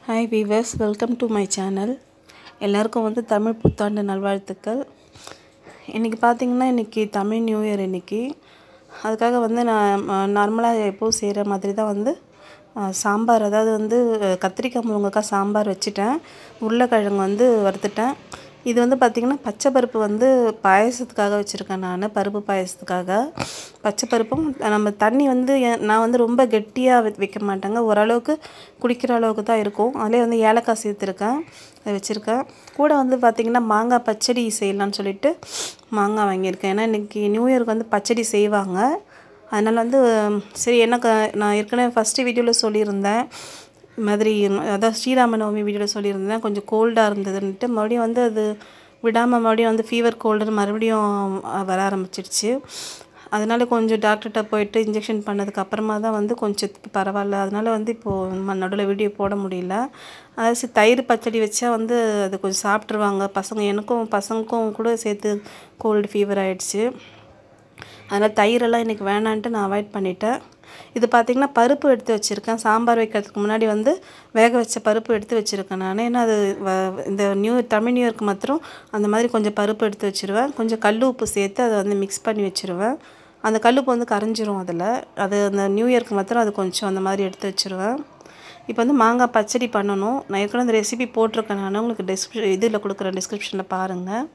hi viewers welcome to my channel எல்லாருக்கும் வந்து தமிழ் புத்தாண்டு நல்வாழ்த்துக்கள் இன்றைக்கி பார்த்தீங்கன்னா இன்றைக்கி தமிழ் நியூ இயர் இன்றைக்கி அதுக்காக வந்து நான் நார்மலாக எப்போவும் செய்கிற மாதிரி தான் வந்து அஹ், சாம்பார் அதாவது வந்து அஹ், கத்திரிக்காய் முருங்கைக்காய் சாம்பார் வச்சுட்டேன் உருளைக்கிழங்கு வந்து வறுத்துட்டேன் இது வந்து பார்த்திங்கன்னா பச்சை பருப்பு வந்து பாயசத்துக்காக வச்சுருக்கேன் நான் பருப்பு பாயசத்துக்காக பச்சை பருப்பும் நம்ம தண்ணி வந்து ஏ- நான் வந்து ரொம்ப கெட்டியாக வைக்க வைக்க மாட்டேங்க ஓரளவுக்கு குடிக்கிற அளவுக்கு தான் இருக்கும் அதிலே வந்து ஏலக்காய் சேர்த்துருக்கேன் அதை வச்சுருக்கேன் கூட வந்து பார்த்திங்கன்னா மாங்காய் பச்சடி செய்யலாம்னு சொல்லிட்டு மாங்காய் வாங்கியிருக்கேன் ஏன்னா இன்றைக்கி நியூ இயருக்கு வந்து பச்சடி செய்வாங்க அதனால் வந்து சரி எனக்கு நான் ஏற்கனவே ஃபஸ்ட்டு வீடியோவில் சொல்லியிருந்தேன் இது மாதிரி அதான் ஸ்ரீராம நவமி வீடியோவில் சொல்லியிருந்தேன் கொஞ்சம் கோல்டாக இருந்ததுன்ட்டு மறுபடியும் வந்து அது விடாமல் மறுபடியும் வந்து ஃபீவர் கோல்டுன்னு மறுபடியும் அஹ், வர ஆரம்பிச்சிடுச்சு அதனால கொஞ்சம் டாக்டர்கிட்ட போயிட்டு இன்ஜெக்ஷன் பண்ணதுக்கு அப்புறமா தான் வந்து கொஞ்சம் பரவாயில்ல அதனால வந்து இப்போது நடுவில் வீடியோ போட முடியல அதாவது சரி, தயிர் பச்சடி வச்சா வந்து அது கொஞ்சம் சாப்பிட்ருவாங்க பசங்க எனக்கும் பசங்களுக்கும் கூட சேர்த்து கோல்டு ஃபீவர் ஆயிடுச்சு அதனால் தயிரெல்லாம் இன்றைக்கி வேணான்ட்டு நான் அவாய்ட் பண்ணிட்டேன் இது பார்த்திங்கன்னா பருப்பு எடுத்து வச்சுருக்கேன் சாம்பார் வைக்கிறதுக்கு முன்னாடி வந்து வேக வச்ச பருப்பு எடுத்து வச்சுருக்கேன் நான் ஏன்னா அது வ- இந்த நியூ தமிழ் நியூ இயர்க்கு மாத்திரம் அந்த மாதிரி கொஞ்சம் பருப்பு எடுத்து வச்சுருவேன் கொஞ்சம் கல் உப்பு சேர்த்து அதை வந்து மிக்ஸ் பண்ணி வச்சுருவேன் அந்த கல்லுப்பு வந்து கரைஞ்சிரும் அதில் அது அந்த நியூ இயர்க்கு மாத்திரம் அது கொஞ்சம் அந்த மாதிரி எடுத்து வச்சுருவேன் இப்போ வந்து மாங்காய் பச்சடி பண்ணணும் நான் ஏற்கனவே அந்த ரெசிபி போட்டிருக்கேன் நான் உங்களுக்கு டிஸ்கிரி இதில் கொடுக்குறேன் டிஸ்கிரிப்ஷனில் பாருங்கள்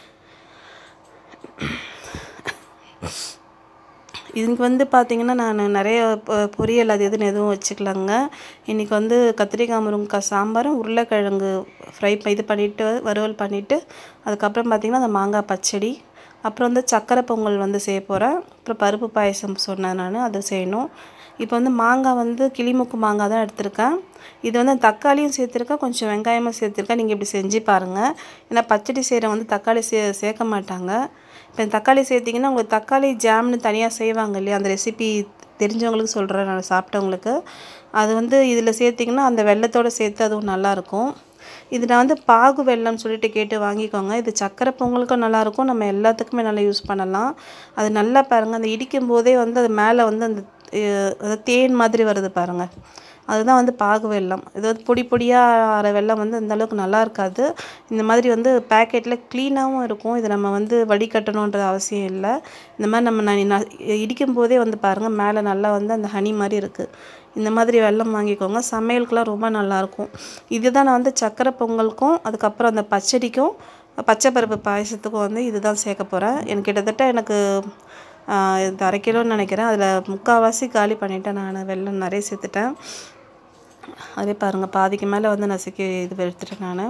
இதுக்கு வந்து பார்த்திங்கன்னா நான் நிறைய பொ- பொரியல் அது இதுன்னு எதுவும் வச்சுக்கலங்க இன்றைக்கி வந்து கத்திரிக்காய் முருங்கைக்காய் சாம்பாரும் உருளைக்கிழங்கு ஃப்ரை இது பண்ணிவிட்டு வறுவல் பண்ணிவிட்டு அதுக்கப்புறம் பார்த்திங்கன்னா அந்த மாங்காய் பச்சடி அப்புறம் வந்து சக்கரை பொங்கல் வந்து செய்ய போகிறேன் அப்புறம் பருப்பு பாயசம் சொன்னேன் நான் அதை செய்யணும் இப்போ வந்து மாங்காய் வந்து கிளிமுக்கு மாங்காய் தான் எடுத்திருக்கேன் இது வந்து தக்காளியும் சேர்த்துருக்கேன் கொஞ்சம் வெங்காயமும் சேர்த்துருக்கேன் நீங்கள் இப்படி செஞ்சு பாருங்கள் ஏன்னா பச்சடி செய்கிற வந்து தக்காளி சே சேர்க்க மாட்டாங்க இப்போ தக்காளி சேர்த்திங்கன்னா உங்களுக்கு தக்காளி ஜாம்னு தனியாக செய்வாங்க இல்லையா அந்த ரெசிபி தெரிஞ்சவங்களுக்கு சொல்கிறேன் நான் சாப்பிட்டவங்களுக்கு அது வந்து இதில் சேர்த்திங்கன்னா அந்த வெள்ளத்தோடு சேர்த்து அதுவும் நல்லாயிருக்கும் இது நான் வந்து பாகு வெல்லம்னு சொல்லிட்டு கேட்டு வாங்கிக்கோங்க இது சக்கரை பொங்கலுக்கும் நல்லாயிருக்கும் நம்ம எல்லாத்துக்குமே நல்லா யூஸ் பண்ணலாம் அது நல்லா பாருங்கள் அந்த இடிக்கும் போதே வந்து அது மேலே வந்து அந்த அஹ், அதாவது தேன் மாதிரி வருது பாருங்கள் அதுதான் வந்து பாகு வெல்லம் இது வந்து பொடி பொடியாக அரை வெல்லம் வந்து அந்த அளவுக்கு நல்லா இருக்காது இந்த மாதிரி வந்து பேக்கெட்டில் க்ளீனாகவும் இருக்கும் இது நம்ம வந்து வடிகட்டணுன்ற அவசியம் இல்லை இந்த மாதிரி நம்ம நான் நான் இடிக்கும் போதே வந்து பாருங்கள் மேலே நல்லா வந்து அந்த ஹனி மாதிரி இருக்குது இந்த மாதிரி வெல்லம் வாங்கிக்கோங்க சமையலுக்குலாம் ரொம்ப நல்லாயிருக்கும் இதுதான் நான் வந்து சக்கரை பொங்கலுக்கும் அதுக்கப்புறம் அந்த பச்சடிக்கும் பச்சை பருப்பு பாயசத்துக்கும் வந்து இதுதான் சேர்க்க போகிறேன் எனக்கு கிட்டத்தட்ட எனக்கு ஆஹ், இது அரை கிலோன்னு நினைக்கிறேன் அதில் முக்கால்வாசி காலி பண்ணிட்டேன் நான் வெல்லம் நிறைய சேர்த்துட்டேன் அதே பாருங்கள் பாதிக்கு மேலே வந்து நசுக்கி இது எடுத்துட்டேன் நான்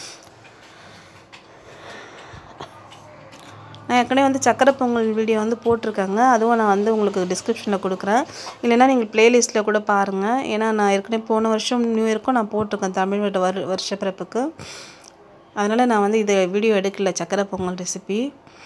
நான் ஏற்கனவே வந்து சக்கரை பொங்கல் வீடியோ வந்து போட்டிருக்கேங்க அதுவும் நான் வந்து உங்களுக்கு டிஸ்கிரிப்ஷனில் கொடுக்குறேன் இல்லைன்னா நீங்கள் ப்ளேலிஸ்ட்டில் கூட பாருங்கள் ஏன்னா நான் ஏற்கனவே போன வருஷம் நியூ இயர்க்கும் நான் போட்டிருக்கேன் தமிழ் வருட வரு வருஷ பிறப்புக்கு அதனால் நான் வந்து இது வீடியோ எடுக்கல சக்கரை பொங்கல் ரெசிபி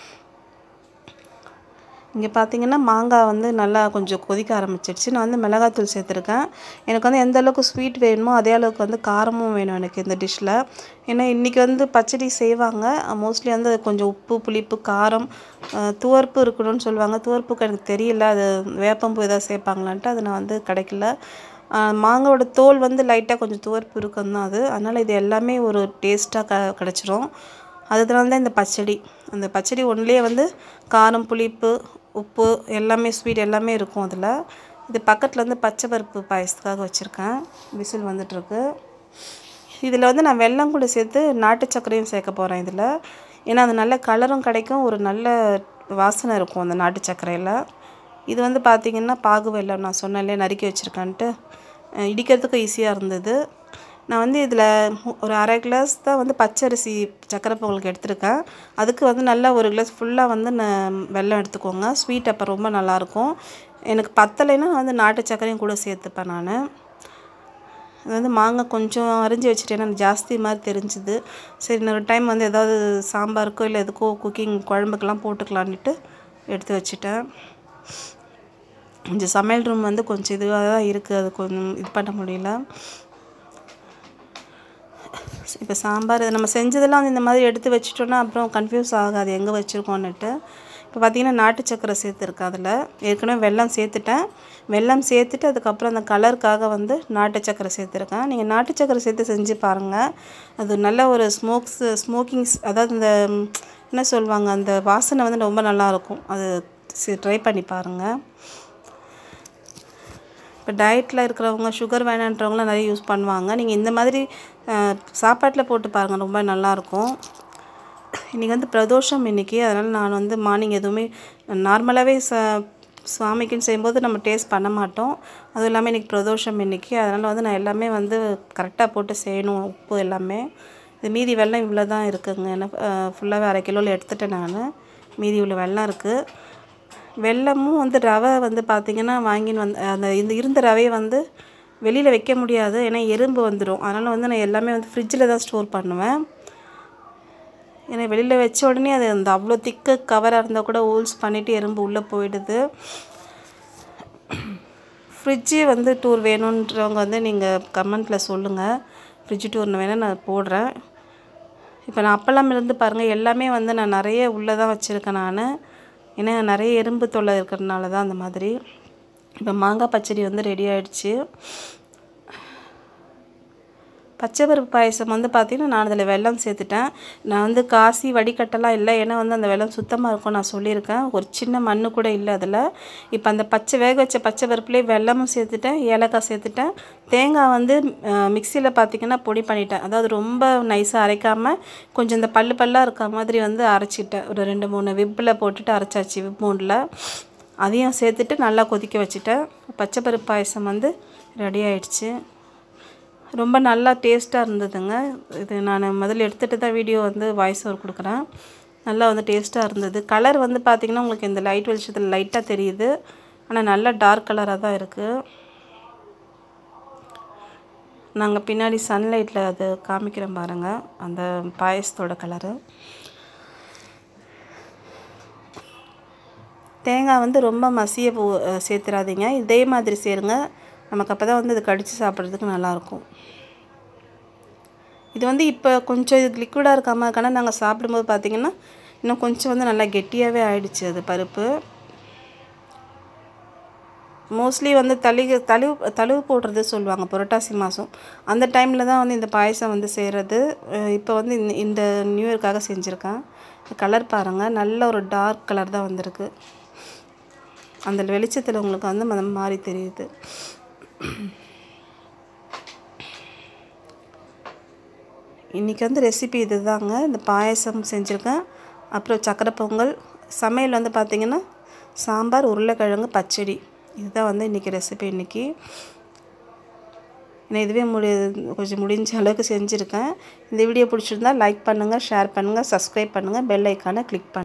இங்கே பார்த்தீங்கன்னா மாங்காய் வந்து நல்லா கொஞ்சம் கொதிக்க ஆரம்பிச்சிடுச்சு நான் வந்து மிளகாத்தூள் சேர்த்துருக்கேன் எனக்கு வந்து எந்த அளவுக்கு ஸ்வீட் வேணுமோ அதே அளவுக்கு வந்து காரமும் வேணும் எனக்கு இந்த டிஷ்ஷில் ஏன்னா இன்றைக்கி வந்து பச்சடி செய்வாங்க மோஸ்ட்லி வந்து அது கொஞ்சம் உப்பு புளிப்பு காரம் அஹ், துவர்ப்பு இருக்கணும்னு சொல்லுவாங்க துவர்ப்புக்கு எனக்கு தெரியல அது வேப்பம்பூ ஏதாவது சேர்ப்பாங்களான்ட்டு அது நான் வந்து கிடைக்கல அஹ், மாங்காயோட தோல் வந்து லைட்டாக கொஞ்சம் துவர்ப்பு இருக்கும் தான் அது அதனால் இது எல்லாமே ஒரு டேஸ்ட்டாக க கிடச்சிரும் அதனால தான் இந்த பச்சடி அந்த பச்சடி ஒன்றுலேயே வந்து காரம் புளிப்பு உப்பு எல்லாமே ஸ்வீட் எல்லாமே இருக்கும் அதில் இது பக்கத்தில் வந்து பச்சை பருப்பு பாயசத்துக்காக வச்சுருக்கேன் விசில் வந்துட்டுருக்கு இதில் வந்து நான் வெல்லம் கூட சேர்த்து நாட்டு சர்க்கரையும் சேர்க்க போகிறேன் இதில் ஏன்னா அது நல்ல கலரும் கிடைக்கும் ஒரு நல்ல வாசனை இருக்கும் அந்த நாட்டு சர்க்கரையில் இது வந்து பார்த்திங்கன்னா பாகு வெல்லம் நான் சொன்னேன்லே நறுக்கி வச்சுருக்கேன்ட்டு அஹ் இடிக்கிறதுக்கு ஈஸியாக இருந்தது நான் வந்து இதில் ஒரு அரை கிளாஸ் தான் வந்து பச்சரிசி சக்கரை பொங்கலுக்கு எடுத்திருக்கேன் அதுக்கு வந்து நல்லா ஒரு கிளாஸ் ஃபுல்லாக வந்து நான் வெல்லம் எடுத்துக்கோங்க ஸ்வீட் அப்போ ரொம்ப நல்லாயிருக்கும் எனக்கு பத்தலைன்னா நான் வந்து நாட்டு சர்க்கரையும் கூட சேர்த்துப்பேன் நான் அது வந்து மாங்காய் கொஞ்சம் அரிஞ்சு வச்சுட்டேன் எனக்கு ஜாஸ்தி மாதிரி தெரிஞ்சுது சரி இன்னொரு டைம் வந்து ஏதாவது சாம்பாருக்கோ இல்லை எதுக்கோ குக்கிங் குழம்புக்கெல்லாம் போட்டுக்கலான்ட்டு எடுத்து வச்சுட்டேன் கொஞ்சம் சமையல் ரூம் வந்து கொஞ்சம் இதுவாக தான் இருக்குது அது கொஞ்சம் இது பண்ண முடியல இப்போ சாம்பார் இது நம்ம செஞ்சதெல்லாம் வந்து இந்த மாதிரி எடுத்து வச்சிட்டோன்னா அப்புறம் கன்ஃபியூஸ் ஆகாது எங்கே வச்சுருக்கோன்னுட்டு இப்போ பார்த்தீங்கன்னா நாட்டு சக்கரை சேர்த்துருக்கேன் அதில் ஏற்கனவே வெல்லம் சேர்த்துட்டேன் வெல்லம் சேர்த்துட்டு அதுக்கப்புறம் அந்த கலருக்காக வந்து நாட்டு சக்கரை சேர்த்துருக்கேன் நீங்கள் நாட்டு சக்கரை சேர்த்து செஞ்சு பாருங்கள் அது நல்ல ஒரு ஸ்மோக்ஸ் ஸ்மோக்கிங்ஸ் அதாவது இந்த ம், என்ன சொல்லுவாங்க அந்த வாசனை வந்து ரொம்ப நல்லாயிருக்கும் அது ட்ரை பண்ணி பாருங்கள் இப்போ டயட்டில் இருக்கிறவங்க சுகர் வேணான்றவங்களாம் நிறைய யூஸ் பண்ணுவாங்க நீங்கள் இந்த மாதிரி சாப்பாட்டில் போட்டு பாருங்கள் ரொம்ப நல்லாயிருக்கும் இன்றைக்கி வந்து பிரதோஷம் இன்றைக்கி அதனால் நான் வந்து மார்னிங் எதுவுமே நார்மலாகவே ச சுவாமிக்குன்னு செய்யும்போது நம்ம டேஸ்ட் பண்ண மாட்டோம் அதுவும் இல்லாமல் இன்றைக்கி பிரதோஷம் இன்றைக்கி அதனால் வந்து நான் எல்லாமே வந்து கரெக்டாக போட்டு செய்யணும் உப்பு எல்லாமே இது மீதி வெல்லம் இவ்வளோ தான் இருக்குங்க ஏன்னா ஃபுல்லாகவே அரை கிலோவில் எடுத்துட்டேன் நான் மீதி இவ்வளோ வெல்லம் இருக்குது வெல்லமும் வந்து ரவை வந்து பார்த்திங்கன்னா வாங்கின்னு வந்து அந்த இந்த இருந்த ரவையை வந்து வெளியில் வைக்க முடியாது ஏன்னா எறும்பு வந்துடும் அதனால் வந்து நான் எல்லாமே வந்து ஃப்ரிட்ஜில் தான் ஸ்டோர் பண்ணுவேன் ஏன்னா வெளியில் வச்ச உடனே அது அந்த அவ்வளோ திக்கு கவராக இருந்தால் கூட ஹோல்ஸ் பண்ணிவிட்டு எறும்பு உள்ளே போயிடுது ஃப்ரிட்ஜு வந்து டூர் வேணுன்றவங்க வந்து நீங்கள் கமெண்ட்டில் சொல்லுங்கள் ஃப்ரிட்ஜ் டூர் வேணால் நான் போடுறேன் இப்போ நான் அப்பெல்லாம் இருந்து பாருங்கள் எல்லாமே வந்து நான் நிறைய உள்ளே தான் வச்சுருக்கேன் நான் ஏன்னா நிறைய எறும்பு தொல்லை இருக்கிறதுனால தான் அந்த மாதிரி இப்போ மாங்காய் பச்சடி வந்து ரெடி ஆயிடுச்சு பச்சைப்பருப்பு பாயசம் வந்து பார்த்திங்கன்னா நான் அதில் வெல்லம் சேர்த்துட்டேன் நான் வந்து காசி வடிகட்டெல்லாம் இல்லை ஏன்னா வந்து அந்த வெல்லம் சுத்தமாக இருக்கும் நான் சொல்லியிருக்கேன் ஒரு சின்ன மண் கூட இல்லை அதில் இப்போ அந்த பச்சை வேக வச்ச பச்சை பருப்புலேயே வெல்லமும் சேர்த்துட்டேன் ஏலக்காய் சேர்த்துட்டேன் தேங்காய் வந்து மிக்சியில் பார்த்திங்கன்னா பொடி பண்ணிட்டேன் அதாவது ரொம்ப நைஸாக அரைக்காமல் கொஞ்சம் இந்த பல்லு பல்லாக இருக்க மாதிரி வந்து அரைச்சிட்டேன் ஒரு ரெண்டு மூணு விப்பில் போட்டுட்டு அரைச்சாச்சு விப் மூணில் அதையும் சேர்த்துட்டு நல்லா கொதிக்க வச்சுட்டேன் பச்சைப்பருப்பு பாயசம் வந்து ரெடி ஆயிடுச்சு ரொம்ப நல்லா டேஸ்ட்டாக இருந்ததுங்க இது நான் முதல்ல எடுத்துகிட்டு தான் வீடியோ வந்து வாய்ஸ் ஓவர் கொடுக்குறேன் நல்லா வந்து டேஸ்ட்டாக இருந்தது கலர் வந்து பார்த்திங்கன்னா உங்களுக்கு இந்த லைட் வெளிச்சத்தில் லைட்டாக தெரியுது ஆனால் நல்லா டார்க் கலராக தான் இருக்குது நாங்கள் பின்னாடி சன்லைட்டில் அது காமிக்கிறேன் பாருங்கள் அந்த பாயசத்தோட கலரு தேங்காய் வந்து ரொம்ப மசிய பூ சேர்த்துறாதீங்க இதே மாதிரி சேருங்க நமக்கு அப்போ தான் வந்து இது கடித்து சாப்பிட்றதுக்கு நல்லாயிருக்கும் இது வந்து இப்போ கொஞ்சம் இது லிக்விடாக இருக்காமல் இருக்கானா நாங்கள் சாப்பிடும்போது பார்த்திங்கன்னா இன்னும் கொஞ்சம் வந்து நல்லா கெட்டியாகவே ஆயிடுச்சு அது பருப்பு மோஸ்ட்லி வந்து தளிக தழுவு தழுவு போடுறது சொல்லுவாங்க புரட்டாசி மாதம் அந்த டைமில் தான் வந்து இந்த பாயசம் வந்து செய்கிறது இப்போ வந்து இந்த இந்த நியூ இயர்க்காக செஞ்சுருக்கேன் கலர் பாருங்கள் நல்ல ஒரு டார்க் கலர் தான் வந்திருக்கு அந்த வெளிச்சத்தில் உங்களுக்கு வந்து அந்த மாதிரி தெரியுது இன்றைக்கி வந்து ரெசிபி இது தாங்க இந்த பாயசம் செஞ்சுருக்கேன் அப்புறம் சக்கரை பொங்கல் சமையல் வந்து பார்த்திங்கன்னா சாம்பார் உருளைக்கிழங்கு பச்சடி இதுதான் வந்து இன்றைக்கி ரெசிபி இன்றைக்கி நான் இதுவே முடி கொஞ்சம் முடிஞ்ச அளவுக்கு செஞ்சுருக்கேன் இந்த வீடியோ பிடிச்சிருந்தா லைக் பண்ணுங்கள் ஷேர் பண்ணுங்கள் சப்ஸ்கிரைப் பண்ணுங்கள் பெல் ஐக்கானை கிளிக் பண்ணுங்கள்